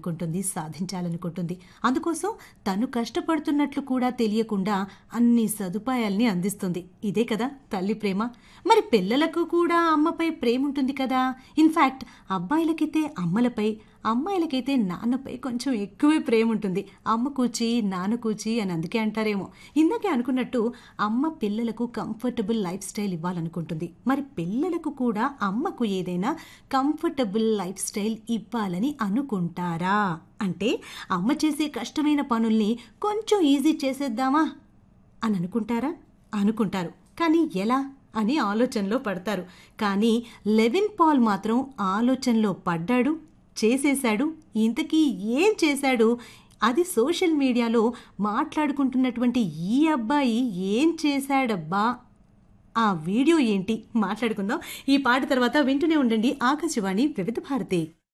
చెయ్యాలనుకుంటుంది సాధించాలనుకుంటుంది అందుకోసం తను కష్టపడుతున్నట్లు కూడా తెలియకుండా అన్ని సదుపాయాల్ని అందిస్తుంది ఇదే కదా తల్లి ప్రేమ మరి పిల్లలకు కూడా అమ్మపై ప్రేమ ఉంటుంది కదా ఇన్ఫ్యాక్ట్ అబ్బాయిలకైతే అమ్మలపై అమ్మాయిలకైతే నాన్నపై కొంచెం ఎక్కువే ప్రేమ ఉంటుంది అమ్మ కూచి నాన్న కూచి అని అందుకే అంటారేమో ఇందాకే అనుకున్నట్టు అమ్మ పిల్లలకు కంఫర్టబుల్ లైఫ్ స్టైల్ ఇవ్వాలనుకుంటుంది మరి పిల్లలకు కూడా అమ్మకు ఏదైనా కంఫర్టబుల్ లైఫ్ స్టైల్ ఇవ్వాలని అనుకుంటారా అంటే అమ్మ చేసే కష్టమైన పనుల్ని కొంచెం ఈజీ చేసేద్దామా అని అనుకుంటారా అనుకుంటారు కానీ ఎలా అని ఆలోచనలో పడతారు కానీ లెవిన్ పాల్ మాత్రం ఆలోచనలో పడ్డాడు చేసేశాడు ఇంతకీ ఏం చేశాడు అది సోషల్ మీడియాలో మాట్లాడుకుంటున్నటువంటి ఈ అబ్బాయి ఏం చేశాడబ్బా ఆ వీడియో ఏంటి మాట్లాడుకుందాం ఈ పాట తర్వాత వింటూనే ఉండండి ఆకాశవాణి వివిధ భారతి